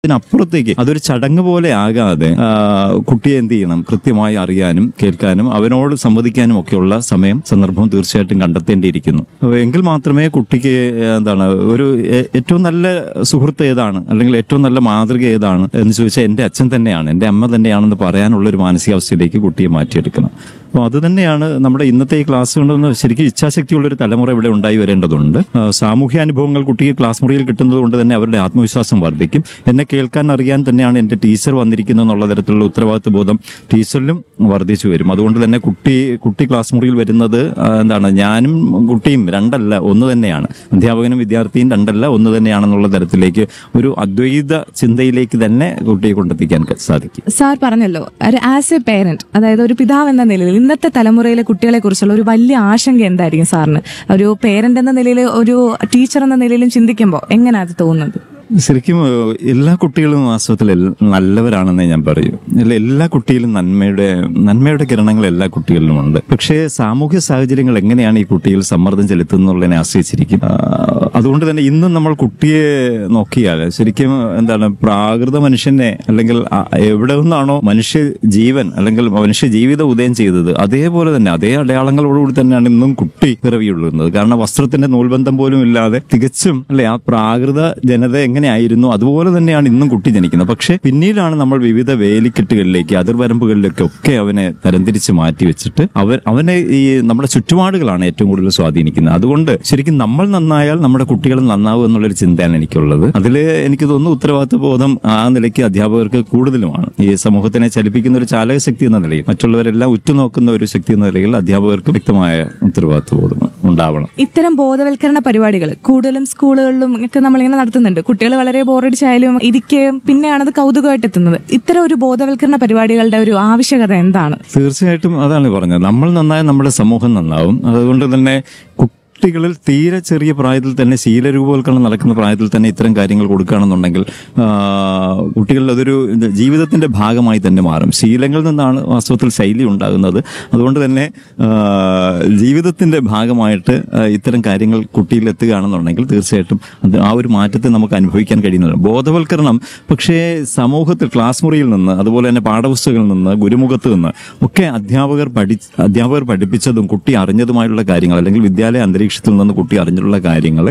അതിനപ്പുറത്തേക്ക് അതൊരു ചടങ്ങ് പോലെ ആകാതെ ആ, കുട്ടിയെ എന്ത് ചെയ്യണം കൃത്യമായി അറിയാനും കേൾക്കാനും അവനോട് സംവദിക്കാനും ഒക്കെയുള്ള സമയം സന്ദർഭം തീർച്ചയായിട്ടും കണ്ടെത്തേണ്ടിയിരിക്കുന്നു അപ്പൊ എങ്കിൽ മാത്രമേ കുട്ടിക്ക് എന്താണ് ഒരു ഏ- ഏറ്റവും നല്ല സുഹൃത്ത് ഏതാണ് അല്ലെങ്കിൽ ഏറ്റവും നല്ല മാതൃക ഏതാണ് എന്ന് ചോദിച്ചാൽ എന്റെ അച്ഛൻ തന്നെയാണ് എന്റെ അമ്മ തന്നെയാണെന്ന് പറയാനുള്ള ഒരു മാനസികാവസ്ഥയിലേക്ക് കുട്ടിയെ മാറ്റിയെടുക്കണം അപ്പോൾ അത് തന്നെയാണ് നമ്മുടെ ഇന്നത്തെ ഈ ക്ലാസ് കൊണ്ടൊന്ന് ശരിക്കും ഇച്ഛാശക്തിയുള്ള ഒരു തലമുറ ഇവിടെ ഉണ്ടായി വരേണ്ടതുണ്ട് ആ, സാമൂഹ്യ അനുഭവങ്ങൾ കുട്ടിക്ക് ക്ലാസ് മുറിയിൽ കിട്ടുന്നത് കൊണ്ട് തന്നെ അവരുടെ ആത്മവിശ്വാസം വർദ്ധിക്കും എന്നെ കേൾക്കാൻ അറിയാൻ തന്നെയാണ് എന്റെ ടീച്ചർ വന്നിരിക്കുന്നത് എന്നുള്ള തരത്തിലുള്ള ഉത്തരവാദിത്വ ബോധം ടീച്ചറിലും വർദ്ധിച്ചു വരും അതുകൊണ്ട് തന്നെ കുട്ടി കുട്ടി ക്ലാസ് മുറിയിൽ വരുന്നത് ആ, എന്താണ് ഞാനും കുട്ടിയും രണ്ടല്ല ഒന്ന് തന്നെയാണ് അധ്യാപകനും വിദ്യാർത്ഥിയും രണ്ടല്ല ഒന്ന് തന്നെയാണെന്നുള്ള തരത്തിലേക്ക് ഒരു അദ്വൈത ചിന്തയിലേക്ക് തന്നെ കുട്ടിയെ കൊണ്ടെത്തിക്കാൻ ക- സാധിക്കും സാർ പറഞ്ഞല്ലോ ഒരു ആസ് എ പേരന്റ് അതായത് ഒരു പിതാവ് എന്ന നിലയിൽ ഇന്നത്തെ തലമുറയിലെ കുട്ടികളെ കുറിച്ചുള്ള ഒരു വലിയ ആശങ്ക എന്തായിരിക്കും സാറിന് ഒരു പേരന്റ് എന്ന നിലയിൽ ഒരു ടീച്ചർ എന്ന നിലയിലും ചിന്തിക്കുമ്പോൾ എങ്ങനെയാ അത് തോന്നുന്നത് ശരിക്കും ഏഹ്, എല്ലാ കുട്ടികളും വാസ്തവത്തിൽ എൽ- നല്ലവരാണെന്നേ ഞാൻ പറയൂ അല്ല എല്ലാ കുട്ടിയിലും നന്മയുടെ നന്മയുടെ കിരണങ്ങൾ എല്ലാ കുട്ടികളിലും ഉണ്ട് പക്ഷേ സാമൂഹ്യ സാഹചര്യങ്ങൾ എങ്ങനെയാണ് ഈ കുട്ടിയിൽ സമ്മർദ്ദം ചെലുത്തുന്നുള്ളതിനെ ആശ്രയിച്ചിരിക്കും ആ, അതുകൊണ്ട് തന്നെ ഇന്നും നമ്മൾ കുട്ടിയെ നോക്കിയാൽ ശരിക്കും എന്താണ് പ്രാകൃത മനുഷ്യനെ അല്ലെങ്കിൽ ആ- എവിടെ നിന്നാണോ മനുഷ്യ ജീവൻ അല്ലെങ്കിൽ മനുഷ്യ ജീവിതം ഉദയം ചെയ്തത് അതേപോലെ തന്നെ അതേ അടയാളങ്ങളോടുകൂടി തന്നെയാണ് ഇന്നും കുട്ടി പിറവിയുള്ളുന്നത് കാരണം വസ്ത്രത്തിന്റെ നൂൽബന്ധം പോലും ഇല്ലാതെ തികച്ചും അല്ലെ ആ പ്രാകൃത ജനത എങ്ങനെയായിരുന്നു അതുപോലെ തന്നെയാണ് ഇന്നും കുട്ടി ജനിക്കുന്നത് പക്ഷെ പിന്നീടാണ് നമ്മൾ വിവിധ വേലിക്കെട്ടുകളിലേക്ക് അതിർവരമ്പുകളിലേക്ക് ഒക്കെ അവനെ തരംതിരിച്ച് മാറ്റി വെച്ചിട്ട് അവൻ അവനെ ഈ നമ്മുടെ ചുറ്റുപാടുകളാണ് ഏറ്റവും കൂടുതൽ സ്വാധീനിക്കുന്നത് അതുകൊണ്ട് ശരിക്കും നമ്മൾ നന്നായാൽ നമ്മുടെ കുട്ടികൾ നന്നാവും എന്നുള്ളൊരു ചിന്തയാണ് എനിക്കുള്ളത് അതിൽ എനിക്ക് തോന്നുന്നു ഉത്തരവാദിത്വ ബോധം ആ നിലയ്ക്ക് അധ്യാപകർക്ക് കൂടുതലുമാണ് ഈ സമൂഹത്തിനെ ചലിപ്പിക്കുന്ന ഒരു ചാലക ശക്തി എന്ന നിലയിൽ മറ്റുള്ളവരെല്ലാം ഉറ്റുനോക്കുന്ന ഒരു ശക്തി എന്ന നിലയിൽ അധ്യാപകർക്ക് വ്യക്തമായ ഉത്തരവാദിത്വ ബോധം ഉണ്ടാവണം ഇത്തരം ബോധവൽക്കരണ പരിപാടികൾ കൂടുതലും സ്കൂളുകളിലും ഒക്കെ നമ്മളിങ്ങനെ നടത്തുന്നുണ്ട് കുട്ടികൾ വളരെ ബോറടിച്ചായാലും ഇരിക്കുകയും പിന്നെയാണ് അത് കൗതുകമായിട്ട് എത്തുന്നത് ഇത്തരം ഒരു ബോധവൽക്കരണ പരിപാടികളുടെ ഒരു ആവശ്യകത എന്താണ് തീർച്ചയായിട്ടും അതാണ് പറഞ്ഞത് നമ്മൾ നന്നായ നമ്മുടെ സമൂഹം നന്നാവും അതുകൊണ്ട് തന്നെ കുട്ടികളിൽ തീരെ ചെറിയ പ്രായത്തിൽ തന്നെ ശീലരൂപവൽക്കരണം നടക്കുന്ന പ്രായത്തിൽ തന്നെ ഇത്തരം കാര്യങ്ങൾ കൊടുക്കുകയാണെന്നുണ്ടെങ്കിൽ ആ, കുട്ടികളിൽ അതൊരു ഇത് ജീവിതത്തിന്റെ ഭാഗമായി തന്നെ മാറും ശീലങ്ങളിൽ നിന്നാണ് വാസ്തവത്തിൽ ശൈലി ഉണ്ടാകുന്നത് അതുകൊണ്ട് തന്നെ ആ, ജീവിതത്തിന്റെ ഭാഗമായിട്ട് ആ, ഇത്തരം കാര്യങ്ങൾ കുട്ടിയിൽ എത്തുകയാണെന്നുണ്ടെങ്കിൽ തീർച്ചയായിട്ടും അത് ആ ഒരു മാറ്റത്തെ നമുക്ക് അനുഭവിക്കാൻ കഴിയുന്നതാണ് ബോധവൽക്കരണം പക്ഷേ സമൂഹത്തിൽ ക്ലാസ് മുറിയിൽ നിന്ന് അതുപോലെ തന്നെ പാഠപുസ്തകങ്ങളിൽ നിന്ന് ഗുരുമുഖത്ത് നിന്ന് ഒക്കെ അധ്യാപകർ പഠി അധ്യാപകർ പഠിപ്പിച്ചതും കുട്ടി അറിഞ്ഞതുമായുള്ള കാര്യങ്ങൾ അല്ലെങ്കിൽ വിദ്യാലയ അന്തരീക്ഷത്തിൽ നിന്ന് കുട്ടി അറിഞ്ഞിട്ടുള്ള കാര്യങ്ങൾ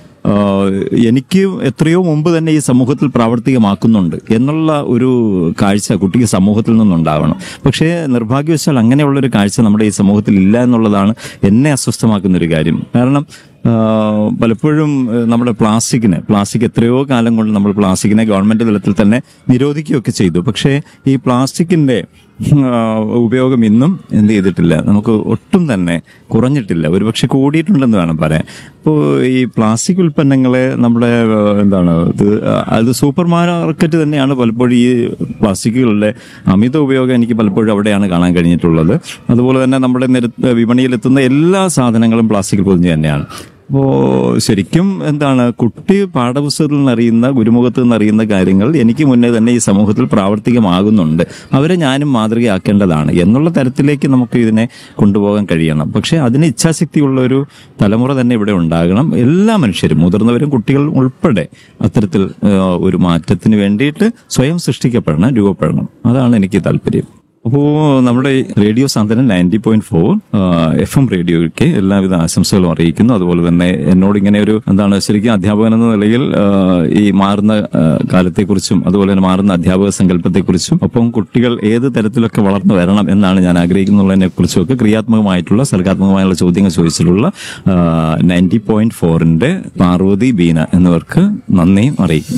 എനിക്ക് എത്രയോ മുമ്പ് തന്നെ ഈ സമൂഹത്തിൽ പ്രാവർത്തികമാക്കുന്നുണ്ട് എന്നുള്ള ഒരു കാഴ്ച കുട്ടിക്ക് സമൂഹത്തിൽ നിന്നുണ്ടാവണം പക്ഷേ നിർഭാഗ്യവശാൽ അങ്ങനെയുള്ള ഒരു കാഴ്ച നമ്മുടെ ഈ സമൂഹത്തിൽ ഇല്ല എന്നുള്ളതാണ് എന്നെ അസ്വസ്ഥമാക്കുന്ന ഒരു കാര്യം കാരണം ആ, പലപ്പോഴും ഏഹ്, നമ്മുടെ പ്ലാസ്റ്റിക്കിന് പ്ലാസ്റ്റിക് എത്രയോ കാലം കൊണ്ട് നമ്മൾ പ്ലാസ്റ്റിക്കിനെ ഗവൺമെന്റ് തലത്തിൽ തന്നെ നിരോധിക്കുകയൊക്കെ ചെയ്തു പക്ഷേ ഈ പ്ലാസ്റ്റിക്കിന്റെ ആ, ഉപയോഗം ഇന്നും എന്ത് ചെയ്തിട്ടില്ല നമുക്ക് ഒട്ടും തന്നെ കുറഞ്ഞിട്ടില്ല ഒരുപക്ഷെ കൂടിയിട്ടുണ്ടെന്ന് വേണം പറയാൻ അപ്പോൾ ഈ പ്ലാസ്റ്റിക് ഉൽപ്പന്നങ്ങളെ നമ്മുടെ ആ, എന്താണ് ഇത് ആ, അത് സൂപ്പർ മാർക്കറ്റ് തന്നെയാണ് പലപ്പോഴും ഈ പ്ലാസ്റ്റിക്കുകളുടെ അമിത ഉപയോഗം എനിക്ക് പലപ്പോഴും അവിടെയാണ് കാണാൻ കഴിഞ്ഞിട്ടുള്ളത് അതുപോലെ തന്നെ നമ്മുടെ നിരത്ത് വിപണിയിലെത്തുന്ന എല്ലാ സാധനങ്ങളും പ്ലാസ്റ്റിക് പൊതിഞ്ഞ് തന്നെയാണ് അപ്പോൾ ശരിക്കും എന്താണ് കുട്ടി പാഠപുസ്തകത്തിൽ നിന്ന് അറിയുന്ന ഗുരുമുഖത്ത് നിന്ന് അറിയുന്ന കാര്യങ്ങൾ എനിക്ക് മുന്നേ തന്നെ ഈ സമൂഹത്തിൽ പ്രാവർത്തികമാകുന്നുണ്ട് അവരെ ഞാനും മാതൃകയാക്കേണ്ടതാണ് എന്നുള്ള തരത്തിലേക്ക് നമുക്ക് ഇതിനെ കൊണ്ടുപോകാൻ കഴിയണം പക്ഷേ അതിന് ഇച്ഛാശക്തിയുള്ള ഒരു തലമുറ തന്നെ ഇവിടെ ഉണ്ടാകണം എല്ലാ മനുഷ്യരും മുതിർന്നവരും കുട്ടികൾ ഉൾപ്പെടെ അത്തരത്തിൽ ആ, ഒരു മാറ്റത്തിന് വേണ്ടിയിട്ട് സ്വയം സൃഷ്ടിക്കപ്പെടണം രൂപപ്പെടണം അതാണ് എനിക്ക് താല്പര്യം അപ്പോ നമ്മുടെ ഈ radio Santhwanam ninety point four F M റേഡിയോയ്ക്ക് എല്ലാവിധ ആശംസകളും അറിയിക്കുന്നു അതുപോലെ തന്നെ എന്നോട് ഇങ്ങനെ ഒരു എന്താണ് ശരിക്കും അധ്യാപകൻ എന്ന നിലയിൽ ആ, ഈ മാറുന്ന ആ, കാലത്തെക്കുറിച്ചും അതുപോലെ തന്നെ മാറുന്ന അധ്യാപക സങ്കല്പത്തെക്കുറിച്ചും ഒപ്പം കുട്ടികൾ ഏത് തരത്തിലൊക്കെ വളർന്നു വരണം എന്നാണ് ഞാൻ ആഗ്രഹിക്കുന്നുള്ളതിനെ കുറിച്ചൊക്കെ ക്രിയാത്മകമായിട്ടുള്ള സർഗാത്മകമായുള്ള ചോദ്യങ്ങൾ ചോദിച്ചിട്ടുള്ള നയൻറ്റി പോയിന്റ് ഫോറിന്റെ പാർവതി ബീന എന്നിവർക്ക് നന്ദിയും അറിയിക്കുന്നു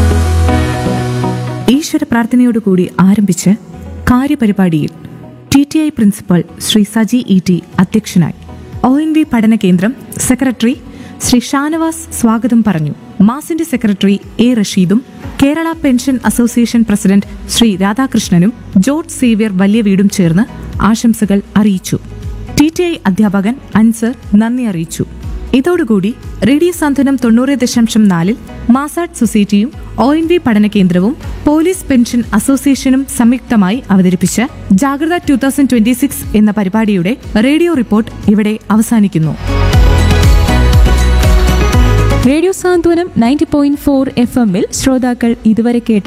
ഈശ്വര പ്രാർത്ഥനയോടുകൂടി ആരംഭിച്ച് കാര്യപരിപാടിയിൽ T T I principal Shri Saji E T അധ്യക്ഷനായി ഒ എൻ വി പഠന കേന്ദ്രം സെക്രട്ടറി ശ്രീ ഷാനവാസ് സ്വാഗതം പറഞ്ഞു മാസിന്റെ സെക്രട്ടറി എ റഷീദും Kerala pension association president Shri രാധാകൃഷ്ണനും ജോർജ് സേവ്യർ വലിയ വീടും ചേർന്ന് ആശംസകൾ അറിയിച്ചു ടി ടി ഐ അധ്യാപകൻ അൻസർ നന്ദി അറിയിച്ചു ഇതോടുകൂടി റേഡിയോ സാന്ത്വനം തൊണ്ണൂറ് ദശാംശം നാലിൽ മാസാഡ് സൊസൈറ്റിയും ഒ എൻ വി പഠന കേന്ദ്രവും പോലീസ് പെൻഷൻ അസോസിയേഷനും സംയുക്തമായി അവതരിപ്പിച്ച ജാഗ്രത ടു തൗസൻഡ് ട്വന്റി സിക്സ് എന്ന പരിപാടിയുടെ റേഡിയോ റിപ്പോർട്ട് ഇവിടെ അവസാനിക്കുന്നു radio Santhwanam ninety point four F എമ്മിൽ ശ്രോതാക്കൾ ഇതുവരെ കേട്ട